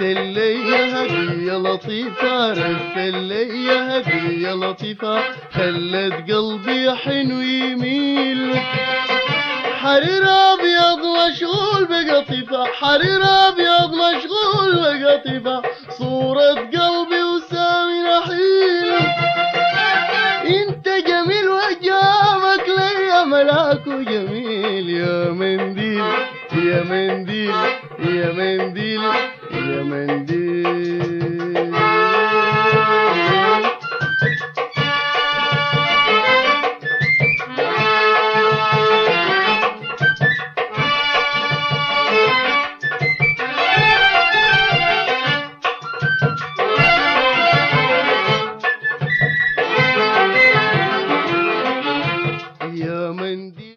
رسل لي هدية لطيفة رسل لي هدية لطيفة خلت قلبي يحن ويميل حرير ابيض مشغول بقطيفة حرير ابيض مشغول بقطيفة صورة قلبي وسامي نحيل انت جميل وجامك ليا ملاك وجميل يا منديل يا منديل يا منديل يا منديل يا منديل